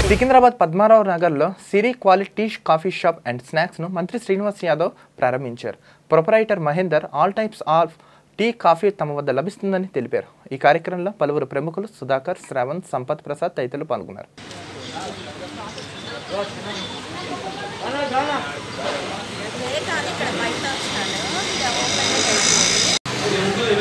సికింద్రాబాద్ పద్మారావు నగర్లో Siri quality tea coffee shop and స్నాక్స్ను మంత్రి శ్రీనివాస్ యాదవ్ ప్రారంభించారు proprietor Mahender all types of tea coffee తమ వద్ద లభిస్తుందని తెలిపారు ఈ కార్యక్రమంలో పలువురు ప్రముఖులు సుధాకర్ శ్రవణ్ సంపత్ ప్రసాద్ తదితరులు పాల్గొన్నారు లేకాని ఇక్కడ బయట వచ్చినాను ఇక ఓపెన్ చేసి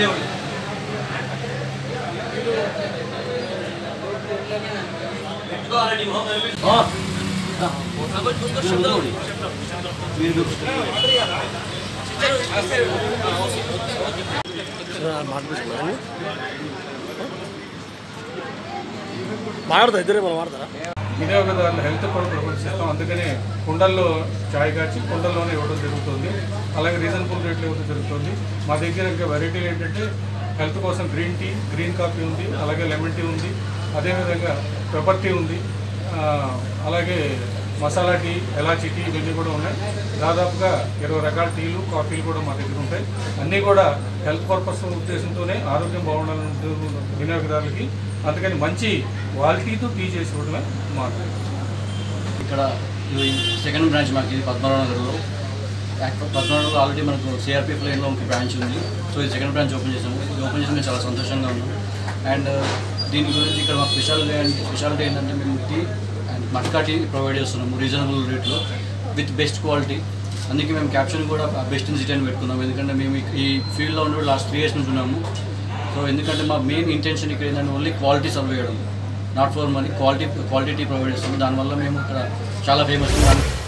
మాట్లాడతా ఇద్దరే మనం మాడతారా వినియోగదారుల హెల్త్ కూడా ప్రదర్శిస్తాం అందుకనే కుండల్లో చాయ్ కాచి కుండల్లోనే ఇవ్వడం జరుగుతుంది అలాగే రీజనబుల్ రేట్లు ఇవ్వడం జరుగుతుంది మా దగ్గర ఇంకా వెరైటీలు ఏంటంటే హెల్త్ కోసం గ్రీన్ టీ గ్రీన్ కాఫీ ఉంది అలాగే లెమన్ టీ ఉంది అదేవిధంగా పెప్పర్ టీ ఉంది ఆ, అలాగే మసాలా టీ ఎలాచీ టీ ఇవన్నీ కూడా ఉన్నాయి దాదాపుగా ఇరవై రకాల టీలు కాఫీలు కూడా మా దగ్గర ఉంటాయి అన్నీ కూడా హెల్త్ పర్పస్ ఉద్దేశంతోనే ఆరోగ్యం బాగుండాలని ఉద్దేశం వినియోగదారులకి అందుకని మంచి క్వాలిటీతో టీ చేసి ఇవ్వడమే మాకు ఇక్కడ ఇది సెకండ్ బ్రాంచ్ మాకు ఇది పద్మనాభ నగర్లో యాక్చువల్ పద్మనాభలో ఆల్రెడీ మనకు సిఆర్పిఎఫ్ లైన్లో ఒక బ్రాంచ్ ఉంది సో ఇది సెకండ్ బ్రాంచ్ ఓపెన్ చేసాము ఇది ఓపెన్ చేసి మేము చాలా సంతోషంగా ఉన్నాం అండ్ దీని గురించి ఇక్కడ మా స్పెషాలిటీ అండ్ స్పెషాలిటీ ఏంటంటే మేము tea and matka tea provide చేస్తున్నాము రీజనబుల్ రేట్లో విత్ బెస్ట్ క్వాలిటీ అందుకే మేము క్యాప్షన్ కూడా బెస్ట్ ఇన్ సిటీ అని పెట్టుకున్నాము ఎందుకంటే మేము ఈ- ఈ ఫీల్డ్లో ఉండి లాస్ట్ త్రీ ఇయర్స్ నుంచి ఉన్నాము సో ఎందుకంటే మా మెయిన్ ఇంటెన్షన్ ఇక్కడ ఏంటంటే ఓన్లీ క్వాలిటీ సర్వ్ చేయడం not for money quality quality tea provide చేస్తాము దానివల్ల మేము ఇక్కడ చాలా ఫేమస్